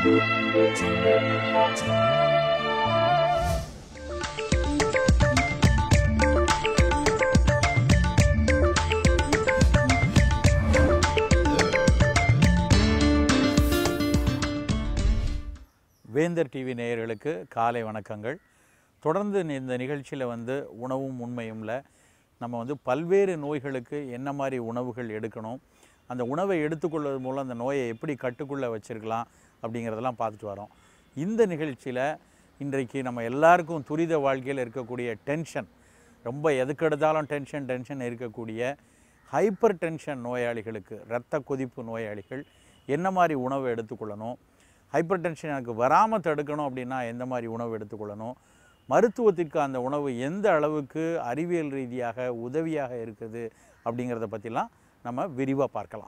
வேந்தர் டிவி நேயர்களுக்கு காலை வணக்கங்கள் தொடர்ந்து இந்த நிகழ்ச்சியில் வந்து உணவும் உண்மையும்ல நம்ம வந்து பல்வேறு நோய்களுக்கு என்ன மாதிரி உணவுகள் எடுக்கணும் அந்த உணவை எடுத்துக்கொள்வது மூலம் அந்த நோயை எப்படி கட்டுக்குள்ளே வச்சிருக்கலாம் அப்படிங்கிறதெல்லாம் பார்த்துட்டு வரோம் இந்த நிகழ்ச்சியில் இன்றைக்கு நம்ம எல்லாருக்கும் துரித வாழ்க்கையில் இருக்கக்கூடிய டென்ஷன் ரொம்ப எதுக்கெடுத்தாலும் டென்ஷன் டென்ஷன் இருக்கக்கூடிய ஹைப்பர் டென்ஷன் நோயாளிகளுக்கு இரத்த கொதிப்பு நோயாளிகள் என்ன மாதிரி உணவு எடுத்துக்கொள்ளணும் ஹைப்பர் டென்ஷன் எனக்கு வராமல் தடுக்கணும் அப்படின்னா எந்த மாதிரி உணவு எடுத்துக்கொள்ளணும் மருத்துவத்திற்கு அந்த உணவு எந்த அளவுக்கு அறிவியல் ரீதியாக உதவியாக இருக்குது அப்படிங்கிறத பற்றிலாம் நம்ம விரிவாக பார்க்கலாம்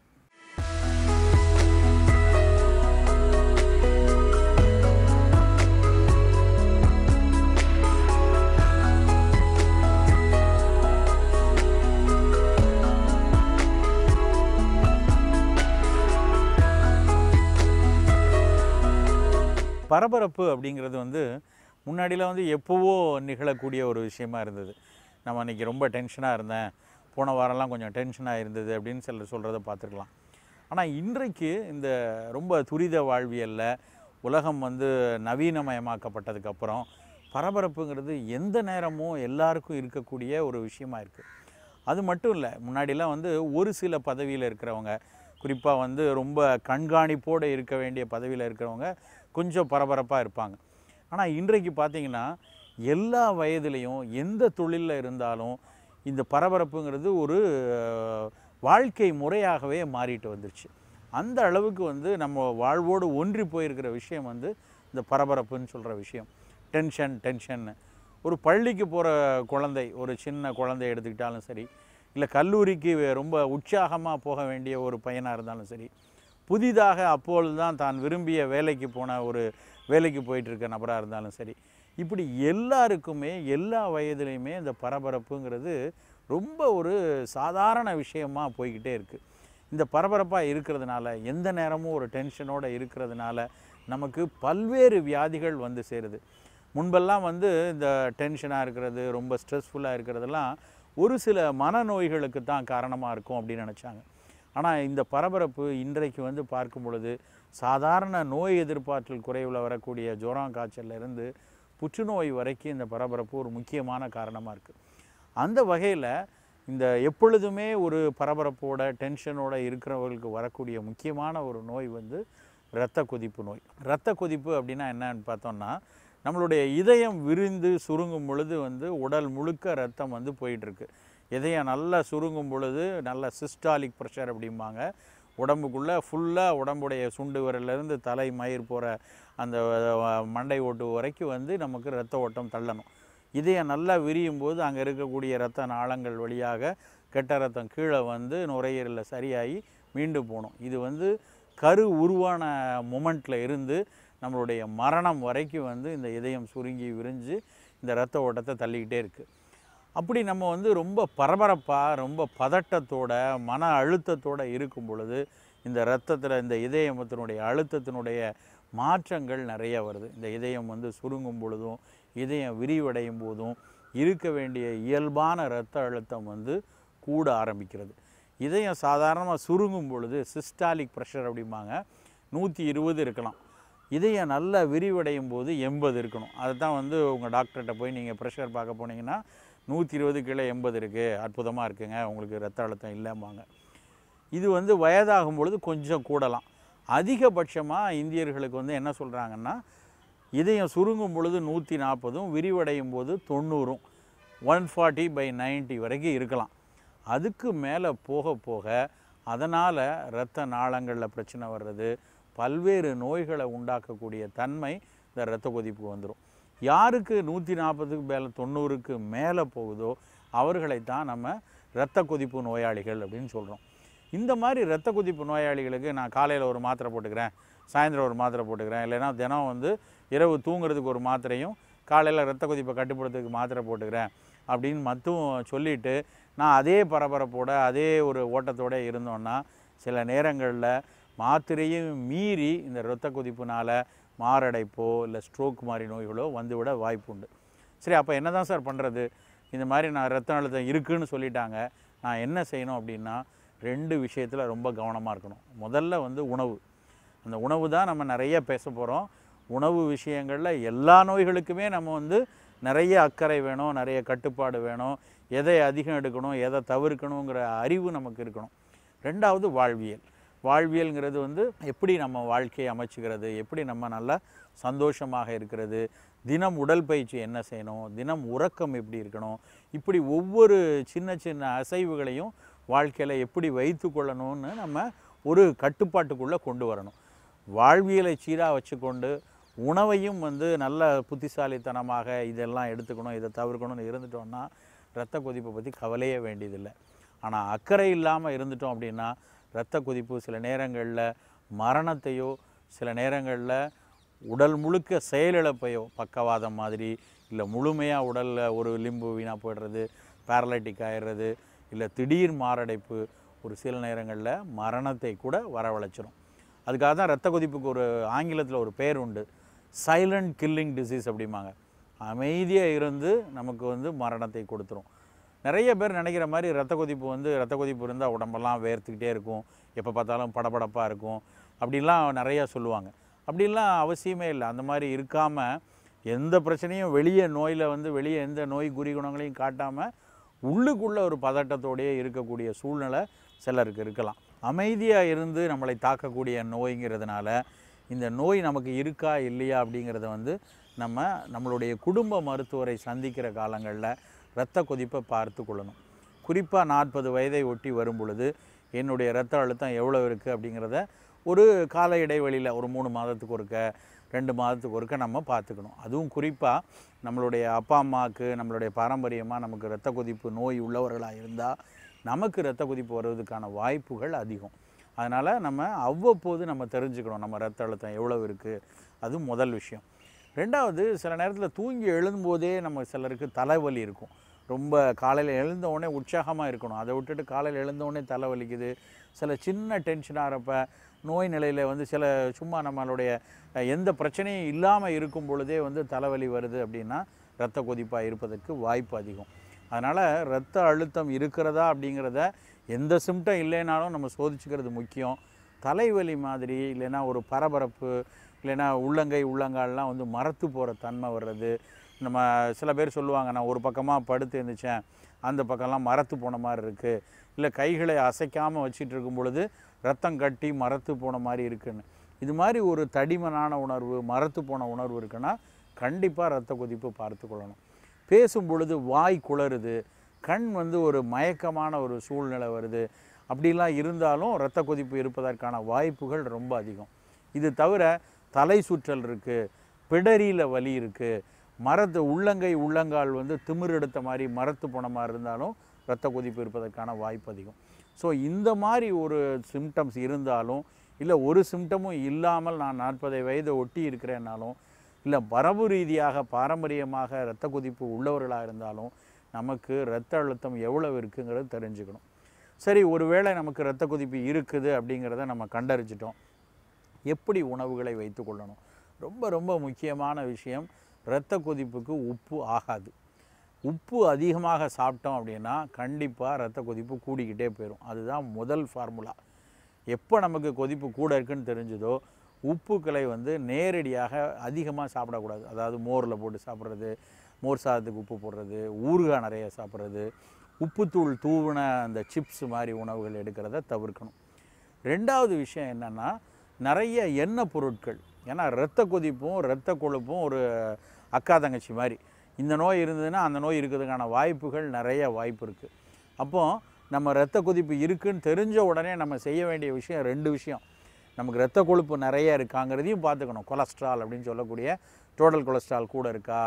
பரபரப்பு அப்படிங்கிறது வந்து முன்னாடிலாம் வந்து எப்போவோ நிகழக்கூடிய ஒரு விஷயமா இருந்தது நம்ம அன்றைக்கி ரொம்ப டென்ஷனாக இருந்தேன் போன வாரம்லாம் கொஞ்சம் டென்ஷனாக இருந்தது அப்படின்னு சிலர் சொல்கிறத பார்த்துருக்கலாம் ஆனால் இன்றைக்கு இந்த ரொம்ப துரித வாழ்வியலில் உலகம் வந்து நவீனமயமாக்கப்பட்டதுக்கப்புறம் பரபரப்புங்கிறது எந்த நேரமும் எல்லாருக்கும் இருக்கக்கூடிய ஒரு விஷயமா இருக்குது அது மட்டும் இல்லை முன்னாடிலாம் வந்து ஒரு சில பதவியில் இருக்கிறவங்க குறிப்பாக வந்து ரொம்ப கண்காணிப்போடு இருக்க வேண்டிய பதவியில் இருக்கிறவங்க கொஞ்சம் பரபரப்பாக இருப்பாங்க ஆனால் இன்றைக்கு பார்த்தீங்கன்னா எல்லா வயதுலேயும் எந்த தொழிலில் இருந்தாலும் இந்த பரபரப்புங்கிறது ஒரு அஹ், வாழ்க்கை முறையாகவே மாறிட்டு வந்துருச்சு அந்த அளவுக்கு வந்து நம்ம வாழ்வோடு ஒன்றி போயிருக்கிற விஷயம் வந்து இந்த பரபரப்புன்னு சொல்கிற விஷயம் டென்ஷன் டென்ஷன் ஒரு பள்ளிக்கு போகிற குழந்தை ஒரு சின்ன குழந்தை எடுத்துக்கிட்டாலும் சரி இல்லை கல்லூரிக்கு ரொம்ப உற்சாகமாக போக வேண்டிய ஒரு பையனாக இருந்தாலும் சரி புதிதாக அப்பொழுது தான் தான் விரும்பிய வேலைக்கு போன ஒரு வேலைக்கு போயிட்டு இருக்க நபராக இருந்தாலும் சரி இப்படி எல்லாருக்குமே எல்லா வயதுலையுமே இந்த பரபரப்புங்கிறது ரொம்ப ஒரு சாதாரண விஷயமா போய்கிட்டே இருக்குது இந்த பரபரப்பாக இருக்கிறதுனால எந்த நேரமும் ஒரு டென்ஷனோடு இருக்கிறதுனால நமக்கு பல்வேறு வியாதிகள் வந்து சேருது முன்பெல்லாம் வந்து இந்த டென்ஷனாக இருக்கிறது ரொம்ப ஸ்ட்ரெஸ்ஃபுல்லாக இருக்கிறதெல்லாம் ஒரு சில மனநோய்களுக்கு தான் காரணமாக இருக்கும் அப்படின்னு நினச்சாங்க ஆனால் இந்த பரபரப்பு இன்றைக்கு வந்து பார்க்கும் பொழுது சாதாரண நோய் எதிர்ப்பாற்றல் குறைவில் வரக்கூடிய ஜுரம் காய்ச்சல்ல இருந்து புற்றுநோய் வரைக்கும் இந்த பரபரப்பு ஒரு முக்கியமான காரணமாக இருக்குது அந்த வகையில் இந்த எப்பொழுதுமே ஒரு பரபரப்போட டென்ஷனோட இருக்கிறவர்களுக்கு வரக்கூடிய முக்கியமான ஒரு நோய் வந்து இரத்த கொதிப்பு நோய் இரத்த கொதிப்பு அப்படின்னா என்னன்னு பார்த்தோம்னா நம்மளுடைய இதயம் விரிந்து சுருங்கும் பொழுது வந்து உடல் முழுக்க ரத்தம் வந்து போயிட்டுருக்கு இதயம் நல்லா சுருங்கும் பொழுது நல்ல சிஸ்டாலிக் ப்ரெஷர் அப்படிம்பாங்க உடம்புக்குள்ளே ஃபுல்லாக உடம்புடைய சுண்டு விரல்லேருந்து தலை மயிர் போகிற அந்த அஹ், மண்டை ஓட்டு வரைக்கும் வந்து நமக்கு ரத்த ஓட்டம் தள்ளணும் இதயம் நல்லா விரியும் போது அங்கே இருக்கக்கூடிய இரத்த நாளங்கள் வழியாக கெட்ட ரத்தம் கீழே வந்து நுரையீரலில் சரியாகி மீண்டும் போகணும் இது வந்து கரு உருவான மொமெண்ட்டில் இருந்து நம்மளுடைய மரணம் வரைக்கும் வந்து இந்த இதயம் சுருங்கி விரிஞ்சு இந்த இரத்த ஓட்டத்தை தள்ளிக்கிட்டே இருக்குது அப்படி நம்ம வந்து ரொம்ப பரபரப்பாக ரொம்ப பதட்டத்தோட மன அழுத்தத்தோட இருக்கும் பொழுது இந்த இரத்தத்தில் இந்த இதயத்தினுடைய அழுத்தத்தினுடைய மாற்றங்கள் நிறைய வருது இந்த இதயம் வந்து சுருங்கும் பொழுதும் இதயம் விரிவடையும் போதும் இருக்க வேண்டிய இயல்பான இரத்த அழுத்தம் வந்து கூட ஆரம்பிக்கிறது இதயம் சாதாரணமாக சுருங்கும் பொழுது சிஸ்டாலிக் ப்ரெஷர் அப்படிம்பாங்க நூற்றி இருபது இருக்கலாம் இதயம் நல்லா விரிவடையும் போது எண்பது இருக்கணும் அதை தான் வந்து உங்கள் டாக்டர்கிட்ட போய் நீங்கள் ப்ரெஷர் பார்க்க போனீங்கன்னா நூற்றி இருபது கீழே எண்பது இருக்குது அற்புதமாக இருக்குங்க உங்களுக்கு ரத்த அழுத்தம் இல்லைம்பாங்க இது வந்து வயதாகும் பொழுது கொஞ்சம் கூடலாம் அதிகபட்சமாக இந்தியர்களுக்கு வந்து என்ன சொல்கிறாங்கன்னா இதயம் சுருங்கும் பொழுது நூற்றி நாற்பதும் விரிவடையும் போது தொண்ணூறும் ஒன் ஃபார்ட்டி பை 90 வரைக்கும் இருக்கலாம் அதுக்கு மேலே போக போக அதனால் இரத்த நாளங்களில் பிரச்சனை வர்றது பல்வேறு நோய்களை உண்டாக்கக்கூடிய தன்மை இந்த இரத்த கொதிப்பு வந்துடும் யாருக்கு நூற்றி நாற்பதுக்கு மேலே தொண்ணூறுக்கு மேலே போகுதோ அவர்களை தான் நம்ம இரத்த கொதிப்பு நோயாளிகள் அப்படின்னு சொல்கிறோம் இந்த மாதிரி இரத்த கொதிப்பு நோயாளிகளுக்கு நான் காலையில் ஒரு மாத்திரை போட்டுக்கிறேன் சாயந்தரம் ஒரு மாத்திரை போட்டுக்கிறேன் இல்லைன்னா தினம் வந்து இரவு தூங்குறதுக்கு ஒரு மாத்திரையும் காலையில் இரத்த கொதிப்பை கட்டுப்படுத்துறதுக்கு மாத்திரை போட்டுக்கிறேன் அப்படின்னு மட்டும் சொல்லிட்டு நான் அதே பரபரப்போட அதே ஒரு ஓட்டத்தோட இருந்தோன்னா சில நேரங்களில் மாத்திரையும் மீறி இந்த இரத்த கொதிப்புனால மாரடைப்போ இல்லை ஸ்ட்ரோக் மாதிரி நோய்களோ வந்துவிட வாய்ப்பு உண்டு சரி அப்போ என்ன தான் சார் பண்ணுறது இந்த மாதிரி நான் ரத்த அழுத்தம் இருக்குன்னு சொல்லிட்டாங்க நான் என்ன செய்யணும் அப்படின்னா ரெண்டு விஷயத்தில் ரொம்ப கவனமாக இருக்கணும் முதல்ல வந்து உணவு அந்த உணவு தான் நம்ம நிறைய பேச போகிறோம் உணவு விஷயங்களில் எல்லா நோய்களுக்குமே நம்ம வந்து நிறைய அக்கறை வேணும் நிறைய கட்டுப்பாடு வேணும் எதை அதிகம் எடுக்கணும் எதை தவிர்க்கணுங்கிற அறிவு நமக்கு இருக்கணும் ரெண்டாவது வாழ்வியல் வாழ்வியல்ங்கிறது வந்து எப்படி நம்ம வாழ்க்கையை அமைச்சுக்கிறது எப்படி நம்ம நல்லா சந்தோஷமாக இருக்கிறது தினம் உடற்பயிற்சி என்ன செய்யணும் தினம் உறக்கம் எப்படி இருக்கணும் இப்படி ஒவ்வொரு சின்ன சின்ன அசைவுகளையும் வாழ்க்கையில் எப்படி வைத்து கொள்ளணும்னு நம்ம ஒரு கட்டுப்பாட்டுக்குள்ளே கொண்டு வரணும் வாழ்வியலை சீராக வச்சுக்கொண்டு உணவையும் வந்து நல்ல புத்திசாலித்தனமாக இதெல்லாம் எடுத்துக்கணும் இதை தவிர்க்கணும்னு இருந்துட்டோம்னா இரத்த கொதிப்பை பற்றி கவலையே வேண்டியதில்லை ஆனால் அக்கறை இல்லாமல் இருந்துட்டோம் அப்படின்னா இரத்த கொதிப்பு சில நேரங்களில் மரணத்தையோ சில நேரங்களில் உடல் முழுக்க செயலிழப்பையோ பக்கவாதம் மாதிரி இல்லை முழுமையாக உடலில் ஒரு லிம்பு வீணாக போயிடுறது பேரலைட்டிக் ஆயிடுறது இல்லை திடீர் மாரடைப்பு ஒரு சில நேரங்களில் மரணத்தை கூட வரவழைச்சிரும் அதுக்காக தான் இரத்த கொதிப்புக்கு ஒரு ஆங்கிலத்தில் ஒரு பேர் உண்டு சைலண்ட் கில்லிங் டிசீஸ் அப்படிம்பாங்க அமைதியாக இருந்து நமக்கு வந்து மரணத்தை கொடுத்துரும் நிறைய பேர் நினைக்கிற மாதிரி ரத்த கொதிப்பு வந்து ரத்த கொதிப்பு இருந்தால் உடம்பெல்லாம் வேர்த்துக்கிட்டே இருக்கும் எப்போ பார்த்தாலும் படபடப்பாக இருக்கும் அப்படிலாம் நிறையா சொல்லுவாங்க அப்படிலாம் அவசியமே இல்லை அந்த மாதிரி இருக்காமல் எந்த பிரச்சனையும் வெளியே நோயில் வந்து வெளியே எந்த நோய் குறிகுணங்களையும் காட்டாமல் உள்ளுக்குள்ளே ஒரு பதட்டத்தோடையே இருக்கக்கூடிய சூழ்நிலை சிலருக்கு இருக்கலாம் அமைதியாக இருந்து நம்மளை தாக்கக்கூடிய நோய்ங்கிறதுனால இந்த நோய் நமக்கு இருக்கா இல்லையா அப்படிங்கிறத வந்து நம்ம நம்மளுடைய குடும்ப மருத்துவரை சந்திக்கிற காலங்களில் இரத்த கொதிப்பை பார்த்து கொள்ளணும் குறிப்பாக நாற்பது வயதை ஒட்டி வரும் பொழுது என்னுடைய இரத்த அழுத்தம் எவ்வளோ இருக்குது அப்படிங்கிறத ஒரு கால இடைவெளியில் ஒரு மூணு மாதத்துக்கு ஒருக்க ரெண்டு மாதத்துக்கு ஒருக்க நம்ம பார்த்துக்கணும் அதுவும் குறிப்பாக நம்மளுடைய அப்பா அம்மாவுக்கு நம்மளுடைய பாரம்பரியமாக நமக்கு இரத்த கொதிப்பு நோய் உள்ளவர்களாக இருந்தால் நமக்கு இரத்த கொதிப்பு வருவதற்கான வாய்ப்புகள் அதிகம் அதனால் நம்ம அவ்வப்போது நம்ம தெரிஞ்சுக்கணும் நம்ம ரத்த அழுத்தம் எவ்வளோ இருக்குது அது முதல் விஷயம் ரெண்டாவது சில நேரத்தில் தூங்கி எழும்போதே நம்ம சிலருக்கு தலைவலி இருக்கும் ரொம்ப காலையில் எழுந்த உடனே உற்சாகமாக இருக்கணும் அதை விட்டுட்டு காலையில் எழுந்த உடனே தலைவலிக்குது சில சின்ன டென்ஷன் ஆகிறப்ப நோய் நிலையில் வந்து சில சும்மா நம்மளுடைய அஹ், எந்த பிரச்சனையும் இல்லாமல் இருக்கும் பொழுதே வந்து தலைவலி வருது அப்படின்னா இரத்த கொதிப்பாக இருப்பதற்கு வாய்ப்பு அதிகம் அதனால் இரத்த அழுத்தம் இருக்கிறதா அப்படிங்கிறத எந்த சிம்டம் இல்லைனாலும் நம்ம சோதிச்சுக்கிறது முக்கியம் தலைவலி மாதிரி இல்லைன்னா ஒரு பரபரப்பு இல்லைன்னா உள்ளங்கை உள்ளங்கால்லாம் வந்து மரத்து போகிற தன்மை வர்றது நம்ம சில பேர் சொல்லுவாங்க நான் ஒரு பக்கமாக படுத்து இருந்துச்சேன் அந்த பக்கம்லாம் மரத்து போன மாதிரி இருக்குது இல்லை கைகளை அசைக்காமல் வச்சிட்டு இருக்கும் பொழுது ரத்தம் கட்டி மரத்து போன மாதிரி இருக்குன்னு இது மாதிரி ஒரு தடிமனான உணர்வு மரத்து போன உணர்வு இருக்குன்னா கண்டிப்பாக ரத்த கொதிப்பு பார்த்து கொள்ளணும் பேசும் பொழுது வாய் குளறுது கண் வந்து ஒரு மயக்கமான ஒரு சூழ்நிலை வருது அப்படிலாம் இருந்தாலும் இரத்த கொதிப்பு இருப்பதற்கான வாய்ப்புகள் ரொம்ப அதிகம் இது தவிர தலை சுற்றல் இருக்குது பிடரியில் வலி இருக்குது மரத்து உள்ளங்கை உள்ளங்கால் வந்து திமிர் எடுத்த மாதிரி மரத்து போன மாதிரி இருந்தாலும் இரத்த கொதிப்பு இருப்பதற்கான வாய்ப்பு அதிகம் ஸோ இந்த மாதிரி ஒரு சிம்டம்ஸ் இருந்தாலும் இல்லை ஒரு சிம்டமும் இல்லாமல் நான் நாற்பதை வயதை ஒட்டி இருக்கிறேன்னாலும் இல்லை மரபு ரீதியாக பாரம்பரியமாக இரத்த கொதிப்பு உள்ளவர்களாக இருந்தாலும் நமக்கு இரத்த அழுத்தம் எவ்வளவு இருக்குங்கிறது தெரிஞ்சுக்கணும் சரி ஒருவேளை நமக்கு இரத்த கொதிப்பு இருக்குது அப்படிங்கிறத நம்ம கண்டறிஞ்சிட்டோம் எப்படி உணவுகளை வைத்துக்கொள்ளணும் ரொம்ப ரொம்ப முக்கியமான விஷயம் இரத்த கொதிப்புக்கு உப்பு ஆகாது உப்பு அதிகமாக சாப்பிட்டோம் அப்படின்னா கண்டிப்பாக இரத்த கொதிப்பு கூடிக்கிட்டே போயிடும் அதுதான் முதல் ஃபார்முலா எப்போ நமக்கு கொதிப்பு கூட இருக்குன்னு தெரிஞ்சதோ உப்புக்களை வந்து நேரடியாக அதிகமாக சாப்பிடக்கூடாது அதாவது மோரில் போட்டு சாப்பிட்றது மோர் சாதத்துக்கு உப்பு போடுறது ஊறுகாய் நிறைய சாப்பிட்றது உப்புத்தூள் தூவின அந்த சிப்ஸ் மாதிரி உணவுகள் எடுக்கிறத தவிர்க்கணும் ரெண்டாவது விஷயம் என்னென்னா நிறைய எண்ணெய் பொருட்கள் ஏன்னா இரத்த கொதிப்பும் இரத்த கொழுப்பும் ஒரு அக்கா தங்கச்சி மாதிரி இந்த நோய் இருந்ததுன்னா அந்த நோய் இருக்கிறதுக்கான வாய்ப்புகள் நிறைய வாய்ப்பு இருக்குது அப்போது நம்ம இரத்த கொதிப்பு இருக்குன்னு தெரிஞ்ச உடனே நம்ம செய்ய வேண்டிய விஷயம் ரெண்டு விஷயம் நமக்கு இரத்த கொழுப்பு நிறைய இருக்காங்கிறதையும் பார்த்துக்கணும் கொலஸ்ட்ரால் அப்படின்னு சொல்லக்கூடிய டோட்டல் கொலஸ்ட்ரால் கூட இருக்கா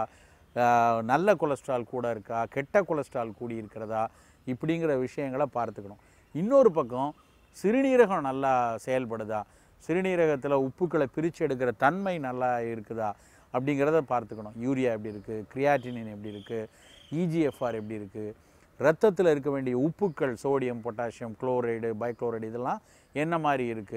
ஆஹ் நல்ல கொலஸ்ட்ரால் கூட இருக்கா கெட்ட கொலஸ்ட்ரால் கூடி இருக்கிறதா இப்படிங்கிற விஷயங்களை பார்த்துக்கணும் இன்னொரு பக்கம் சிறுநீரகம் நல்லா செயல்படுதா சிறுநீரகத்தில் உப்புக்களை பிரித்து எடுக்கிற தன்மை நல்லா இருக்குதா அப்படிங்கிறத பார்த்துக்கணும் யூரியா எப்படி இருக்குது கிரியாட்டினின் எப்படி இருக்குது இஜிஎஃப்ஆர் எப்படி இருக்குது ரத்தத்தில் இருக்க வேண்டிய உப்புக்கள் சோடியம் பொட்டாசியம் குளோரைடு பைக்ளோரைடு இதெல்லாம் என்ன மாதிரி இருக்குது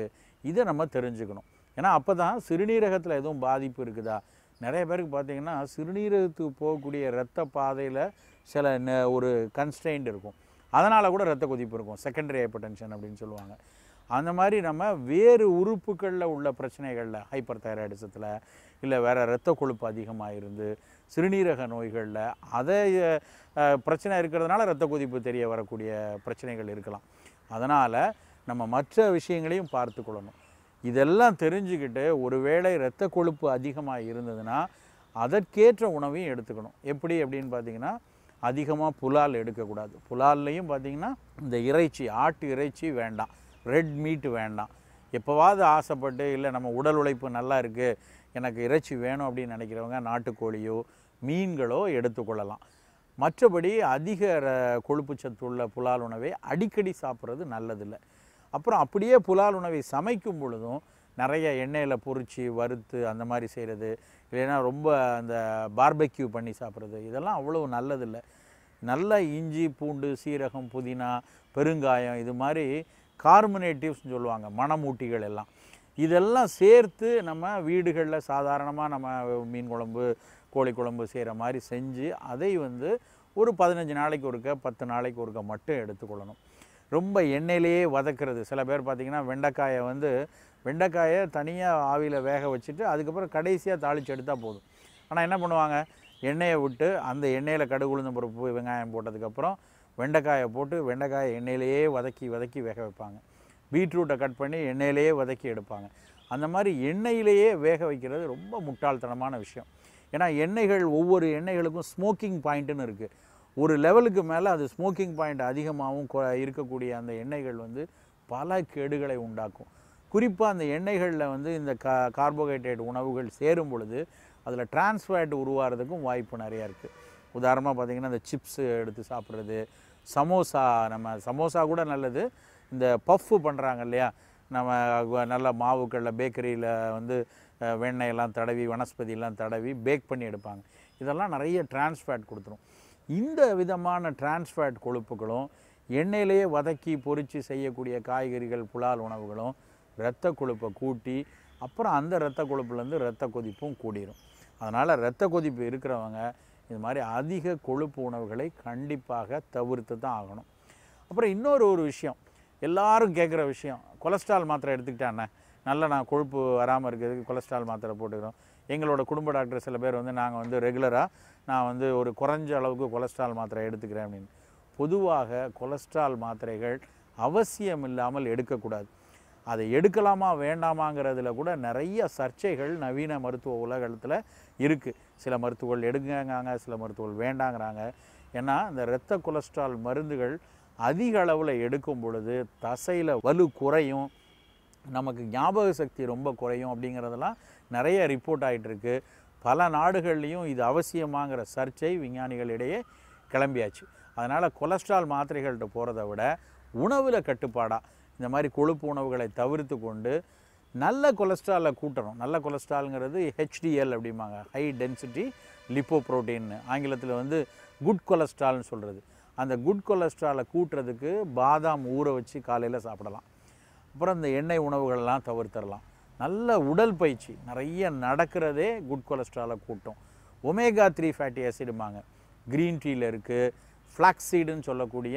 இதை நம்ம தெரிஞ்சுக்கணும் ஏன்னா அப்போ தான் சிறுநீரகத்தில் எதுவும் பாதிப்பு இருக்குதா நிறைய பேருக்கு பார்த்தீங்கன்னா சிறுநீரகத்துக்கு போகக்கூடிய இரத்த பாதையில் சில ந- ஒரு கன்ஸ்ட்ரெயின்ட் இருக்கும் அதனால் கூட இரத்த கொதிப்பு இருக்கும் செகண்டரி ஹைப்பர்டென்ஷன் அப்படின்னு சொல்லுவாங்க அந்த மாதிரி நம்ம வேறு உறுப்புகளில் உள்ள பிரச்சனைகளில் ஹைப்பர் தைராய்டிசத்தில் இல்லை வேறு இரத்த கொழுப்பு அதிகமாக இருந்து சிறுநீரக நோய்களில் அதை அஹ், பிரச்சனை இருக்கிறதுனால இரத்த கொதிப்பு தெரிய வரக்கூடிய பிரச்சனைகள் இருக்கலாம் அதனால் நம்ம மற்ற விஷயங்களையும் பார்த்து கொள்ளணும் இதெல்லாம் தெரிஞ்சுக்கிட்டு ஒருவேளை இரத்த கொழுப்பு அதிகமாக இருந்ததுன்னா அதற்கேற்ற உணவையும் எடுத்துக்கணும் எப்படி அப்படின்னு பார்த்தீங்கன்னா அதிகமாக புலால் எடுக்கக்கூடாது புலால்லையும் பார்த்தீங்கன்னா இந்த இறைச்சி ஆட்டு இறைச்சி வேண்டாம் ரெட் மீட் வேண்டாம் எப்போவாவது ஆசைப்பட்டு இல்லை நம்ம உடல் உழைப்பு நல்லா இருக்குது எனக்கு இறைச்சி வேணும் அப்படின்னு நினைக்கிறவங்க நாட்டுக்கோழியோ மீன்களோ எடுத்துக்கொள்ளலாம் மற்றபடி அதிக ர- கொழுப்பு சத்து உள்ள புலால் உணவை அடிக்கடி சாப்பிட்றது நல்லதில்லை அப்புறம் அப்படியே புலால் உணவை சமைக்கும் பொழுதும் நிறைய எண்ணெயில் பொரிச்சு வறுத்து அந்த மாதிரி செய்கிறது இல்லைன்னா ரொம்ப அந்த பார்பெக்யூ பண்ணி சாப்பிட்றது இதெல்லாம் அவ்வளோ நல்லதில்லை நல்ல இஞ்சி பூண்டு சீரகம் புதினா பெருங்காயம் இது மாதிரி கார்பனேட்டிவ்ஸ்னு சொல்லுவாங்க மணமூட்டிகள் எல்லாம் இதெல்லாம் சேர்த்து நம்ம வீடுகளில் சாதாரணமாக நம்ம மீன் குழம்பு கோழி குழம்பு செய்கிற மாதிரி செஞ்சு அதை வந்து ஒரு பதினஞ்சு நாளைக்கு ஒருக்க பத்து நாளைக்கு ஒருக்க மட்டும் எடுத்துக்கொள்ளணும் ரொம்ப எண்ணெயிலேயே வதக்கிறது சில பேர் பார்த்திங்கன்னா வெண்டைக்காயை வந்து வெண்டைக்காயை தனியாக ஆவியில் வேக வச்சுட்டு அதுக்கப்புறம் கடைசியாக தாளித்து எடுத்தால் போதும் ஆனால் என்ன பண்ணுவாங்க எண்ணெயை விட்டு அந்த எண்ணெயில் கடுகு உளுந்தம் பருப்பு வெங்காயம் போட்டதுக்கப்புறம் வெண்டைக்காயை போட்டு வெண்டைக்காயை எண்ணெயிலேயே வதக்கி வதக்கி வேக வைப்பாங்க பீட்ரூட்டை கட் பண்ணி எண்ணெயிலேயே வதக்கி எடுப்பாங்க அந்த மாதிரி எண்ணெயிலேயே வேக வைக்கிறது ரொம்ப முட்டாள்தனமான விஷயம் ஏன்னா எண்ணெய்கள் ஒவ்வொரு எண்ணெய்களுக்கும் ஸ்மோக்கிங் பாயிண்ட்டுன்னு இருக்குது ஒரு லெவலுக்கு மேலே அது ஸ்மோக்கிங் பாயிண்ட் அதிகமாகவும் கொ- இருக்கக்கூடிய அந்த எண்ணெய்கள் வந்து பல கேடுகளை உண்டாக்கும் குறிப்பாக அந்த எண்ணெய்களில் வந்து இந்த கா கார்போஹைட்ரேட் உணவுகள் சேரும் பொழுது அதில் டிரான்ஸ்ஃபேட் உருவாகிறதுக்கும் வாய்ப்பு நிறையா இருக்குது உதாரணமாக பார்த்திங்கன்னா இந்த சிப்ஸு எடுத்து சாப்பிட்றது சமோசா நம்ம சமோசா கூட நல்லது இந்த பஃப்பு பண்ணுறாங்க இல்லையா நம்ம வ- நல்ல மாவுக்களில் பேக்கரியில் வந்து அஹ், வெண்ணெயெல்லாம் தடவி வனஸ்பதியெல்லாம் தடவி பேக் பண்ணி எடுப்பாங்க இதெல்லாம் நிறைய டிரான்ஸ்ஃபேட் கொடுத்துரும் இந்த விதமான டிரான்ஸ்ஃபேட் கொழுப்புகளும் எண்ணெயிலேயே வதக்கி பொரித்து செய்யக்கூடிய காய்கறிகள் புலால் உணவுகளும் இரத்த கொழுப்பை கூட்டி அப்புறம் அந்த இரத்த கொழுப்புலேருந்து இரத்த கொதிப்பும் கூடிரும் அதனால் இரத்த கொதிப்பு இருக்கிறவங்க இது மாதிரி அதிக கொழுப்பு உணவுகளை கண்டிப்பாக தவிர்த்து தான் ஆகணும் அப்புறம் இன்னொரு ஒரு விஷயம் எல்லாரும் கேட்குற விஷயம் கொலஸ்ட்ரால் மாத்திரை எடுத்துக்கிட்டானே நல்ல நான் கொழுப்பு வராமல் இருக்கிறதுக்கு கொலஸ்ட்ரால் மாத்திரை போட்டுக்கிறோம் எங்களோட குடும்ப டாக்டர் சில பேர் வந்து நாங்கள் வந்து ரெகுலராக நான் வந்து ஒரு குறைஞ்ச அளவுக்கு கொலஸ்ட்ரால் மாத்திரை எடுத்துக்கிறேன் அப்படின்னு பொதுவாக கொலஸ்ட்ரால் மாத்திரைகள் அவசியம் இல்லாமல் எடுக்கக்கூடாது அதை எடுக்கலாமா வேண்டாமாங்கிறதுல கூட நிறைய சர்ச்சைகள் நவீன மருத்துவ உலகத்தில் இருக்குது சில மருத்துவர்கள் எடுங்கங்காங்க சில மருத்துவர்கள் வேண்டாங்கிறாங்க ஏன்னா இந்த இரத்த கொலஸ்ட்ரால் மருந்துகள் அதிக அளவில் எடுக்கும் பொழுது தசையில் வலு குறையும் நமக்கு ஞாபக சக்தி ரொம்ப குறையும் அப்படிங்கிறதெல்லாம் நிறைய ரிப்போர்ட் ஆயிட்டு இருக்கு பல நாடுகள்லேயும் இது அவசியமாங்கிற சர்ச்சை விஞ்ஞானிகளிடையே கிளம்பியாச்சு அதனால் கொலஸ்ட்ரால் மாத்திரைகள்கிட்ட போகிறத விட உணவில் கட்டுப்பாடாக இந்த மாதிரி கொழுப்பு உணவுகளை தவிர்த்து கொண்டு நல்ல கொலஸ்ட்ராலை கூட்டணும் நல்ல கொலஸ்ட்ரால்ங்கிறது ஹெச்டிஎல் அப்படிம்பாங்க ஹை டென்சிட்டி லிப்போப்ரோட்டீன் ஆங்கிலத்தில் வந்து குட் கொலஸ்ட்ரால்னு சொல்கிறது அந்த குட் கொலஸ்ட்ராலை கூட்டுறதுக்கு பாதாம் ஊற வச்சு காலையில் சாப்பிடலாம் அப்புறம் இந்த எண்ணெய் உணவுகளெல்லாம் தவிர்த்தரலாம் நல்ல உடல் பயிற்சி நிறைய நடக்கிறதே குட் கொலஸ்ட்ராலை கூட்டும் ஒமேகா த்ரீ ஃபேட்டி ஆசிடுமாங்க க்ரீன் டீயில் இருக்குது ஃப்ளாக்ஸீடுன்னு சொல்லக்கூடிய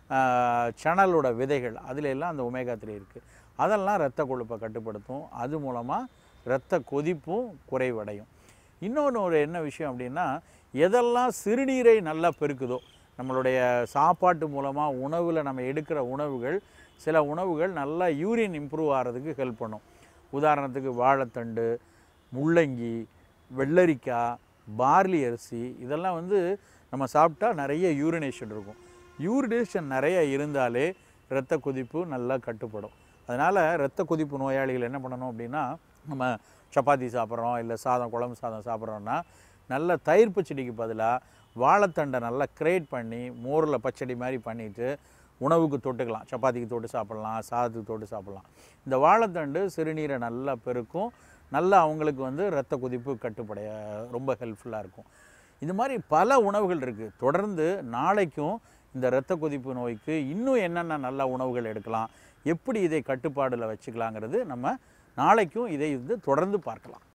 ஆஹ், சணலோட விதைகள் அதுல எல்லாம் அந்த ஒமேகா த்ரீ இருக்குது அதெல்லாம் இரத்த கொழுப்பை கட்டுப்படுத்தும் அது மூலமாக இரத்த கொதிப்பும் குறைவடையும் இன்னொன்று ஒரு என்ன விஷயம் அப்படின்னா எதெல்லாம் சிறுநீரை நல்லா பெருக்குதோ நம்மளுடைய சாப்பாட்டு மூலமாக உணவில் நம்ம எடுக்கிற உணவுகள் சில உணவுகள் நல்லா யூரின் இம்ப்ரூவ் ஆகிறதுக்கு ஹெல்ப் பண்ணும் உதாரணத்துக்கு வாழைத்தண்டு முள்ளங்கி வெள்ளரிக்காய் பார்லி அரிசி இதெல்லாம் வந்து நம்ம சாப்பிட்டா நிறைய யூரினேஷன் இருக்கும் யூரினேஷன் நிறைய இருந்தாலே இரத்த கொதிப்பு நல்லா கட்டுப்படும் அதனால் இரத்த கொதிப்பு நோயாளிகள் என்ன பண்ணணும் அப்படின்னா நம்ம சப்பாத்தி சாப்பிட்றோம் இல்லை சாதம் குழம்பு சாதம் சாப்பிட்றோன்னா நல்ல தயிர் பச்சடிக்கு பதிலாக வாழைத்தண்டை நல்லா கிரேட் பண்ணி மோரில் பச்சடி மாதிரி பண்ணிவிட்டு உணவுக்கு தொட்டுக்கலாம் சப்பாத்திக்கு தொட்டு சாப்பிட்லாம் சாதத்துக்கு தொட்டு சாப்பிட்லாம் இந்த வாழைத்தண்டு சிறுநீரை நல்லா பெருக்கும் நல்லா அவங்களுக்கு வந்து இரத்த கொதிப்பு கட்டுப்படைய ரொம்ப ஹெல்ப்ஃபுல்லாக இருக்கும் இது மாதிரி பல உணவுகள் இருக்குது தொடர்ந்து நாளைக்கும் இந்த இரத்த கொதிப்பு நோய்க்கு இன்னும் என்னென்ன நல்ல உணவுகள் எடுக்கலாம் எப்படி இதை கட்டுப்பாடில் வச்சுக்கலாங்கிறது நம்ம நாளைக்கும் இதை வந்து தொடர்ந்து பார்க்கலாம்